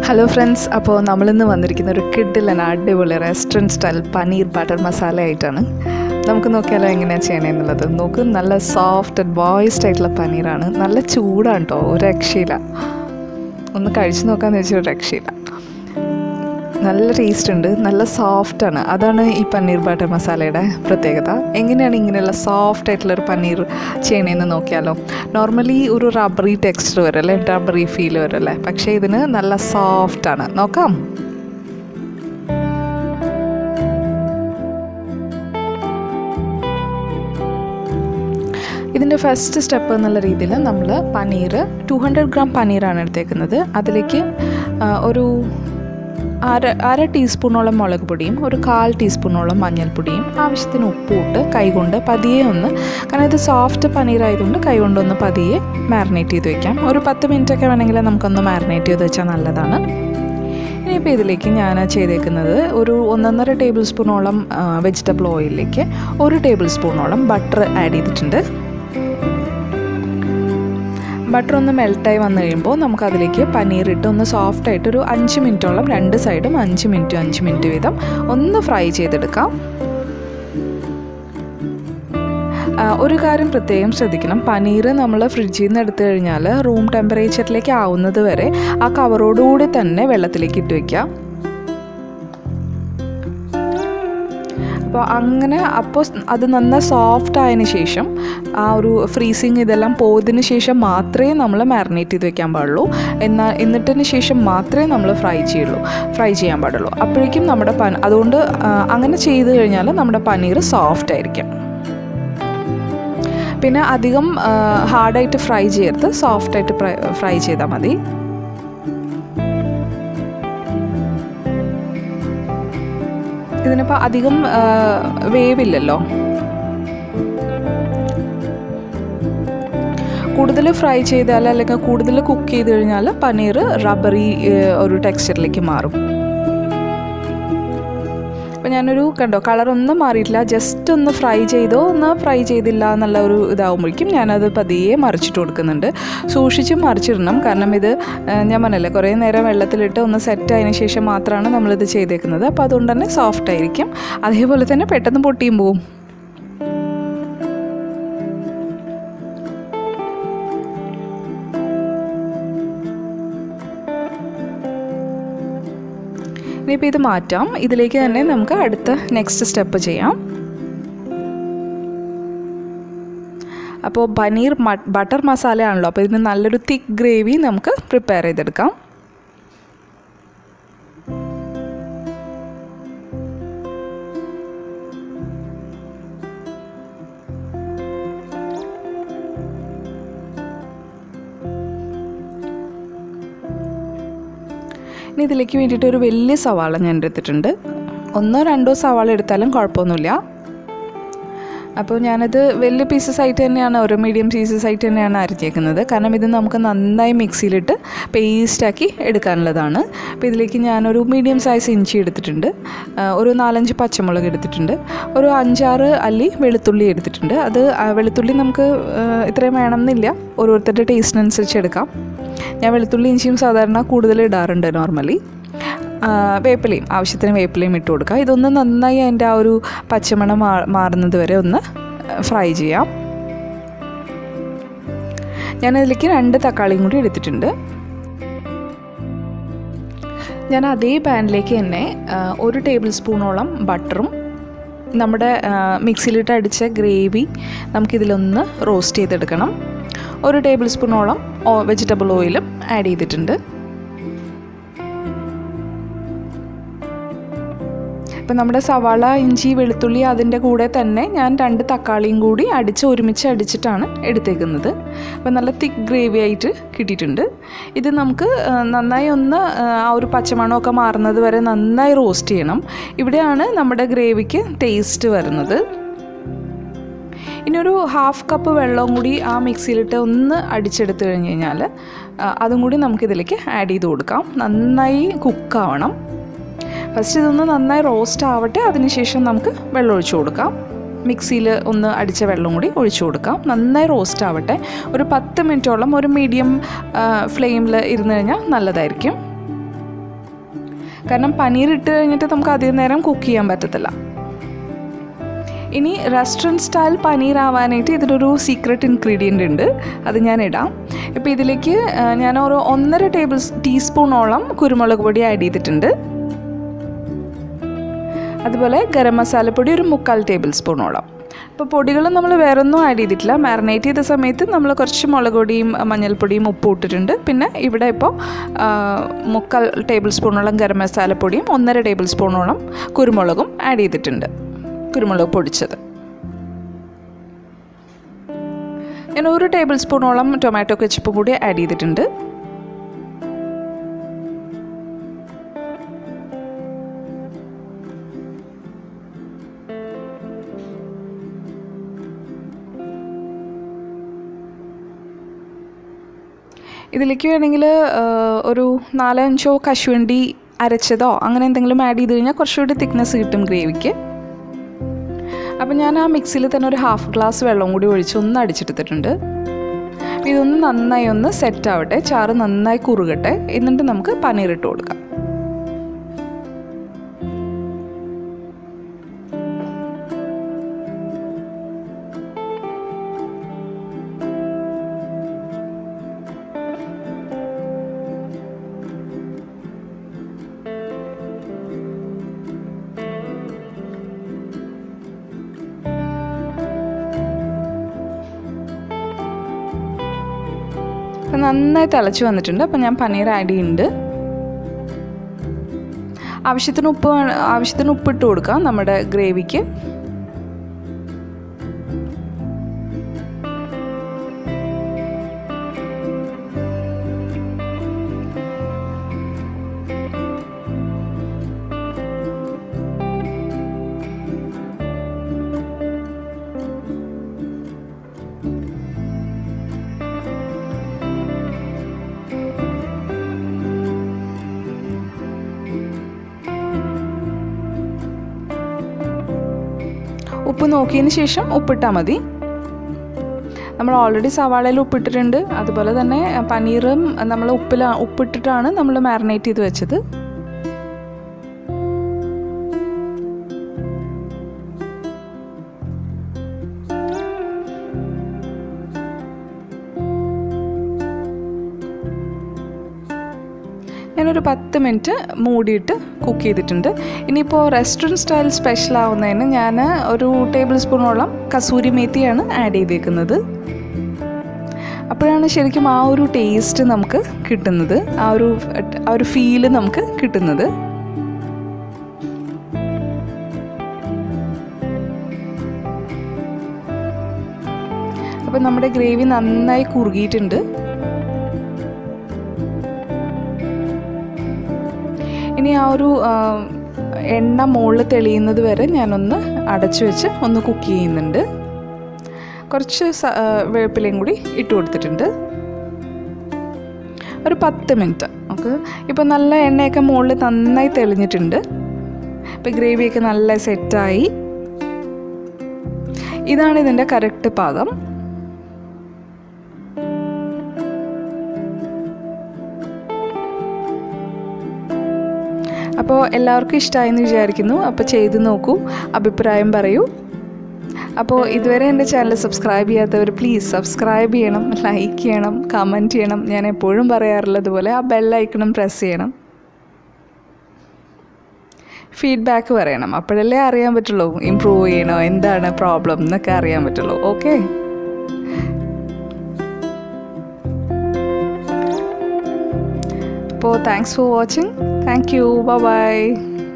hello friends അപ്പോൾ നമ്മളിന്ന് വന്നിരിക്കുന്ന ഒരു കിഡിലൻ അടിപൊളി restaurant style paneer butter masala ആയിട്ടാണ് നമുക്ക് നോക്കിയാലോ എങ്ങനെയാണ് ചെയ്യണമെന്നുള്ളത് നോക്ക് നല്ല സോഫ്റ്റ് ആൻഡ് ബോയ്സ്ഡ് ആയിട്ടുള്ള പനീറാണ് നല്ല ചൂടാണ് കേട്ടോ ഒരു രക്ഷയില്ല ഒന്ന് കഴിച്ച് നോക്കാമെന്ന് വെച്ചാൽ ഒരു രക്ഷയില്ല നല്ല ടേസ്റ്റ് ഉണ്ട് നല്ല സോഫ്റ്റ് ആണ് അതാണ് ഈ പനീർ ബട്ടർ മസാലയുടെ പ്രത്യേകത എങ്ങനെയാണ് ഇങ്ങനെയുള്ള സോഫ്റ്റ് ആയിട്ടുള്ള ഒരു പനീർ ചെയ്യണേന്ന് നോക്കിയാലോ നോർമലി ഒരു റബ്ബറി ടെക്സ്ചർ വരും അല്ലേ റബ്ബറി ഫീൽ വരും അല്ലേ പക്ഷേ ഇതിന് നല്ല സോഫ്റ്റ് ആണ് നോക്കാം ഇതിൻ്റെ ഫസ്റ്റ് സ്റ്റെപ്പ് എന്നുള്ള രീതിയിൽ നമ്മൾ പനീർ ടു ഹൺഡ്രഡ് ഗ്രാം പനീറാണ് എടുത്തേക്കുന്നത് അതിലേക്ക് ആ, ഒരു അര അര ടീസ്പൂണോളം മുളക് പൊടിയും ഒരു കാൽ ടീസ്പൂണോളം മഞ്ഞൾപ്പൊടിയും ആവശ്യത്തിന് ഉപ്പും ഇട്ട് കൈകൊണ്ട് പതിയെ ഒന്ന് കാരണം ഇത് സോഫ്റ്റ് പനീർ ആയതുകൊണ്ട് കൈകൊണ്ടൊന്ന് പതിയെ മാരിനേറ്റ് ചെയ്ത് വെക്കാം ഒരു പത്ത് മിനിറ്റ് ഒക്കെ വേണമെങ്കിൽ നമുക്കൊന്ന് മാരിനേറ്റ് ചെയ്ത് വെച്ചാൽ നല്ലതാണ് ഇനിയിപ്പോൾ ഇതിലേക്ക് ഞാൻ ചെയ്തേക്കുന്നത് ഒരു ഒന്നൊന്നര ടേബിൾ സ്പൂണോളം വെജിറ്റബിൾ ഓയിലിലേക്ക് ഒരു ടേബിൾ സ്പൂണോളം ബട്ടർ ആഡ് ചെയ്തിട്ടുണ്ട് ബട്ടർ ഒന്ന് മെൽട്ടായി വന്നു കഴിയുമ്പോൾ നമുക്ക് അതിലേക്ക് പനീർ ഇട്ട് ഒന്ന് സോഫ്റ്റ് ആയിട്ട് ഒരു അഞ്ച് മിനിറ്റോളം രണ്ട് സൈഡും അഞ്ച് മിനിറ്റ് അഞ്ച് മിനിറ്റ് വീതം ഒന്ന് ഫ്രൈ ചെയ്തെടുക്കാം ആ, ഒരു കാര്യം പ്രത്യേകം ശ്രദ്ധിക്കണം പനീർ നമ്മൾ ഫ്രിഡ്ജിൽ നിന്ന് എടുത്തു കഴിഞ്ഞാൽ റൂം ടെമ്പറേച്ചറിലേക്ക് ആവുന്നത് വരെ ആ കവറോടുകൂടി തന്നെ വെള്ളത്തിലേക്ക് ഇട്ട് വയ്ക്കാം അപ്പോൾ അങ്ങനെ അപ്പോൾ അത് നന്നായി സോഫ്റ്റ് ആയതിനു ശേഷം ആ ഒരു ഫ്രീസിങ് ഇതെല്ലാം പോയതിന് ശേഷം മാത്രമേ നമ്മൾ മാരിനേറ്റ് ചെയ്ത് വെക്കാൻ പാടുള്ളൂ എന്നാൽ എന്നിട്ടിന് ശേഷം മാത്രമേ നമ്മൾ ഫ്രൈ ചെയ്യുള്ളൂ ഫ്രൈ ചെയ്യാൻ പാടുള്ളൂ അപ്പോഴേക്കും നമ്മുടെ പന അതുകൊണ്ട് ആ, അങ്ങനെ ചെയ്ത് കഴിഞ്ഞാൽ നമ്മുടെ പനീർ സോഫ്റ്റ് ആയിരിക്കും പിന്നെ അധികം ഹാർഡായിട്ട് ഫ്രൈ ചെയ്യരുത് സോഫ്റ്റായിട്ട് ഫ്രൈ ചെയ്താൽ മതി ഇതിനിപ്പോൾ അധികം വേവില്ലല്ലോ കൂടുതൽ ഫ്രൈ ചെയ്താൽ അല്ലെങ്കിൽ കൂടുതൽ കുക്ക് ചെയ്ത് കഴിഞ്ഞാൽ പനീർ റബ്ബറി ഒരു ടെക്സ്ചറിലേക്ക് മാറും അപ്പോൾ ഞാനൊരു കണ്ടോ കളറൊന്നും മാറിയിട്ടില്ല ജസ്റ്റ് ഒന്ന് ഫ്രൈ ചെയ്തോ ഒന്ന് ഫ്രൈ ചെയ്തില്ല എന്നുള്ള ഒരു ഇതാവുമ്പോഴേക്കും ഞാനത് പതിയെ മറിച്ചിട്ട് കൊടുക്കുന്നുണ്ട് സൂക്ഷിച്ച് മറിച്ചിടണം കാരണം ഇത് ആ, ഞാൻ പറഞ്ഞല്ലേ കുറേ നേരം വെള്ളത്തിലിട്ട് ഒന്ന് സെറ്റ് ആയതിനു ശേഷം മാത്രമാണ് നമ്മളിത് ചെയ്തേക്കുന്നത് അപ്പോൾ അതുകൊണ്ട് തന്നെ സോഫ്റ്റ് ആയിരിക്കും അതേപോലെ തന്നെ പെട്ടെന്ന് പൊട്ടിയും പോവും ഇനിയിപ്പോൾ ഇത് മാറ്റാം ഇതിലേക്ക് തന്നെ നമുക്ക് അടുത്ത നെക്സ്റ്റ് സ്റ്റെപ്പ് ചെയ്യാം അപ്പോൾ പനീർ ബട്ടർ മസാല ആണല്ലോ അപ്പോൾ ഇതിന് നല്ലൊരു തിക്ക് ഗ്രേവി നമുക്ക് പ്രിപ്പയർ ചെയ്തെടുക്കാം ഇനി ഇതിലേക്ക് വേണ്ടിയിട്ട് ഒരു വലിയ സവാള ഞാൻ എടുത്തിട്ടുണ്ട് ഒന്നോ രണ്ടോ സവാള എടുത്താലും കുഴപ്പമൊന്നുമില്ല അപ്പോൾ ഞാനത് വലിയ പീസസ് ആയിട്ട് തന്നെയാണ് ഓരോ മീഡിയം പീസസ് ആയിട്ട് തന്നെയാണ് അരിഞ്ഞേക്കുന്നത് കാരണം ഇത് നമുക്ക് നന്നായി മിക്സിയിലിട്ട് പേസ്റ്റാക്കി എടുക്കാനുള്ളതാണ് അപ്പോൾ ഇതിലേക്ക് ഞാനൊരു മീഡിയം സൈസ് ഇഞ്ചി എടുത്തിട്ടുണ്ട് ആ, ഒരു നാലഞ്ച് പച്ചമുളക് എടുത്തിട്ടുണ്ട് ഒരു അഞ്ചാറ് അല്ലി വെളുത്തുള്ളി എടുത്തിട്ടുണ്ട് അത് ആ, വെളുത്തുള്ളി നമുക്ക് ആ, ഇത്രയും വേണമെന്നില്ല ഓരോരുത്തരുടെ ടേസ്റ്റിനനുസരിച്ച് എടുക്കാം ഞാൻ വെളുത്തുള്ളി ഇഞ്ചിയും സാധാരണ കൂടുതൽ ഇടാറുണ്ട് നോർമലി ആ, വേപ്പിലയും ആവശ്യത്തിന് വേപ്പിലയും ഇട്ട് കൊടുക്കുക ഇതൊന്ന് നന്നായി അതിൻ്റെ ആ ഒരു പച്ചമണം മാ മാറുന്നത് വരെ ഒന്ന് ഫ്രൈ ചെയ്യാം ഞാനതിലേക്ക് രണ്ട് തക്കാളിയും കൂടി എടുത്തിട്ടുണ്ട് ഞാൻ അതേ പാനിലേക്ക് തന്നെ ആ, ഒരു ടേബിൾ സ്പൂണോളം ബട്ടറും നമ്മുടെ ആ, മിക്സിയിലിട്ട് അടിച്ച ഗ്രേവി നമുക്കിതിലൊന്ന് റോസ്റ്റ് ചെയ്തെടുക്കണം ഒരു ടേബിൾ സ്പൂണോളം വെജിറ്റബിൾ ഓയിലും ആഡ് ചെയ്തിട്ടുണ്ട് ഇപ്പം നമ്മുടെ സവാള ഇഞ്ചി വെളുത്തുള്ളി അതിൻ്റെ കൂടെ തന്നെ ഞാൻ രണ്ട് തക്കാളിയും കൂടി അടിച്ച് ഒരുമിച്ച് അടിച്ചിട്ടാണ് എടുത്തേക്കുന്നത് അപ്പം നല്ല തിക്ക് ഗ്രേവി ആയിട്ട് കിട്ടിയിട്ടുണ്ട് ഇത് നമുക്ക് ആ, നന്നായി ഒന്ന് ആ, ആ ഒരു പച്ചമണമൊക്കെ മാറുന്നത് വരെ നന്നായി റോസ്റ്റ് ചെയ്യണം ഇവിടെയാണ് നമ്മുടെ ഗ്രേവിക്ക് ടേസ്റ്റ് വരുന്നത് ഇനി ഒരു ഹാഫ് കപ്പ് വെള്ളവും കൂടി ആ മിക്സിയിലിട്ട് ഒന്ന് അടിച്ചെടുത്ത് കഴിഞ്ഞ് കഴിഞ്ഞാൽ ആ, അതും കൂടി നമുക്കിതിലേക്ക് ആഡ് ചെയ്ത് കൊടുക്കാം നന്നായി കുക്കാവണം ഫസ്റ്റ് ഇതൊന്ന് നന്നായി റോസ്റ്റ് ആവട്ടെ അതിനുശേഷം നമുക്ക് വെള്ളം ഒഴിച്ചു കൊടുക്കാം മിക്സിയിൽ ഒന്ന് അടിച്ച വെള്ളം കൂടി ഒഴിച്ചു കൊടുക്കാം നന്നായി റോസ്റ്റ് ആവട്ടെ ഒരു പത്ത് മിനിറ്റോളം ഒരു മീഡിയം ഫ്ലെയിമിൽ ഇരുന്ന് കഴിഞ്ഞാൽ നല്ലതായിരിക്കും കാരണം പനീർ ഇട്ട് കഴിഞ്ഞിട്ട് നമുക്ക് അധികം നേരം കുക്ക് ചെയ്യാൻ പറ്റത്തില്ല ഇനി റെസ്റ്റോറൻറ്റ് സ്റ്റൈൽ പനീർ ആവാനായിട്ട് ഇതിലൊരു സീക്രട്ട് ഇൻഗ്രീഡിയൻ്റ് ഉണ്ട് അത് ഞാൻ ഇടാം ഇപ്പോൾ ഇതിലേക്ക് ആ, ഞാൻ ഒരു ഒന്നര ടേബിൾ ടീസ്പൂണോളം കുരുമുളക് പൊടി ആഡ് ചെയ്തിട്ടുണ്ട് അതുപോലെ ഗരം മസാലപ്പൊടി ഒരു മുക്കാൽ ടേബിൾ സ്പൂണോളം അപ്പോൾ പൊടികൾ നമ്മൾ വേറെ ഒന്നും ആഡ് ചെയ്തിട്ടില്ല മാറിനേറ്റ് ചെയ്ത സമയത്ത് നമ്മൾ കുറച്ച് മുളക് പൊടിയും മഞ്ഞൾപ്പൊടിയും ഉപ്പും ഇട്ടിട്ടുണ്ട് പിന്നെ ഇവിടെ ഇപ്പോൾ ആ, മുക്കാൽ ടേബിൾ സ്പൂണോളം ഗരം മസാലപ്പൊടിയും ഒന്നര ടേബിൾ സ്പൂണോളം കുരുമുളകും ആഡ് ചെയ്തിട്ടുണ്ട് കുരുമുളക് പൊടിച്ചത് ഞാൻ ഒരു ടേബിൾ സ്പൂണോളം ടൊമാറ്റോ കെച്ചപ്പ് കൂടി ആഡ് ചെയ്തിട്ടുണ്ട് ഇതിലേക്ക് വേണമെങ്കിൽ ഒരു നാലോ അഞ്ചോ കശുവണ്ടി അരച്ചതോ അങ്ങനെ എന്തെങ്കിലും ആഡ് ചെയ്ത് കഴിഞ്ഞാൽ കുറച്ചുകൂടി തിക്നെസ് കിട്ടും ഗ്രേവിക്ക് അപ്പം ഞാൻ ആ മിക്സിയിൽ തന്നെ ഒരു ഹാഫ് ഗ്ലാസ് വെള്ളം കൂടി ഒഴിച്ച് ഒന്ന് അടിച്ചെടുത്തിട്ടുണ്ട് അപ്പോൾ ഇതൊന്ന് നന്നായി ഒന്ന് സെറ്റ് ആവട്ടെ ചാറ് നന്നായി കുറുകട്ടെ എന്നിട്ട് നമുക്ക് പനീർ ഇട്ട് കൊടുക്കാം അപ്പം നന്നായി തിളച്ച് വന്നിട്ടുണ്ട് അപ്പം ഞാൻ പനീർ ആഡ് ചെയ്യുന്നുണ്ട് ആവശ്യത്തിന് ഉപ്പ് വേണ- ആവശ്യത്തിന് ഉപ്പിട്ട് കൊടുക്കാം നമ്മുടെ ഗ്രേവിക്ക് ഉപ്പ് നോക്കിയതിന് ശേഷം ഉപ്പിട്ടാൽ മതി നമ്മൾ ഓൾറെഡി സവാളയിൽ ഉപ്പിട്ടിട്ടുണ്ട് അതുപോലെ തന്നെ പനീറും നമ്മൾ ഉപ്പിൽ ഉപ്പിട്ടിട്ടാണ് നമ്മൾ മാരിനേറ്റ് ചെയ്ത് വെച്ചത് ഞാനൊരു പത്ത് മിനിറ്റ് മൂടിയിട്ട് കുക്ക് ചെയ്തിട്ടുണ്ട് ഇനിയിപ്പോൾ റെസ്റ്റോറൻറ്റ് സ്റ്റൈൽ സ്പെഷ്യൽ ആവുന്നതിന് ഞാൻ ഒരു ടേബിൾ സ്പൂണോളം കസൂരി മേത്തിയാണ് ആഡ് ചെയ്തേക്കുന്നത് അപ്പോഴാണ് ശരിക്കും ആ ഒരു ടേസ്റ്റ് നമുക്ക് കിട്ടുന്നത് ആ ഒരു ആ ഒരു ഫീല് നമുക്ക് കിട്ടുന്നത് അപ്പം നമ്മുടെ ഗ്രേവി നന്നായി കുറുകിയിട്ടുണ്ട് ഇനി ആ ഒരു ആ, എണ്ണ മുകളിൽ തെളിയുന്നത് വരെ ഞാനൊന്ന് അടച്ചു വെച്ച് ഒന്ന് കുക്ക് ചെയ്യുന്നുണ്ട് കുറച്ച് സ- ആ, വേപ്പിലയും കൂടി ഇട്ട് കൊടുത്തിട്ടുണ്ട് ഒരു പത്ത് മിനിറ്റ് നമുക്ക് ഇപ്പോൾ നല്ല എണ്ണയൊക്കെ മുകളിൽ നന്നായി തെളിഞ്ഞിട്ടുണ്ട് ഇപ്പോൾ ഗ്രേവിയൊക്കെ നല്ല സെറ്റായി ഇതാണ് ഇതിൻ്റെ കറക്റ്റ് പാകം അപ്പോൾ എല്ലാവർക്കും ഇഷ്ടമായെന്ന് വിചാരിക്കുന്നു അപ്പോൾ ചെയ്ത് നോക്കൂ അഭിപ്രായം പറയൂ അപ്പോൾ ഇതുവരെ എൻ്റെ ചാനൽ സബ്സ്ക്രൈബ് ചെയ്യാത്തവർ പ്ലീസ് സബ്സ്ക്രൈബ് ചെയ്യണം ലൈക്ക് ചെയ്യണം കമൻറ്റ് ചെയ്യണം ഞാൻ എപ്പോഴും പറയാറുള്ളതുപോലെ ആ ബെല്ലൈക്കണം പ്രസ് ചെയ്യണം ഫീഡ്ബാക്ക് പറയണം അപ്പോഴല്ലേ അറിയാൻ പറ്റുള്ളൂ ഇമ്പ്രൂവ് ചെയ്യണോ എന്താണ് പ്രോബ്ലം എന്നൊക്കെ അറിയാൻ പറ്റുള്ളൂ ഓക്കെ അപ്പോൾ thanks for watching thank you by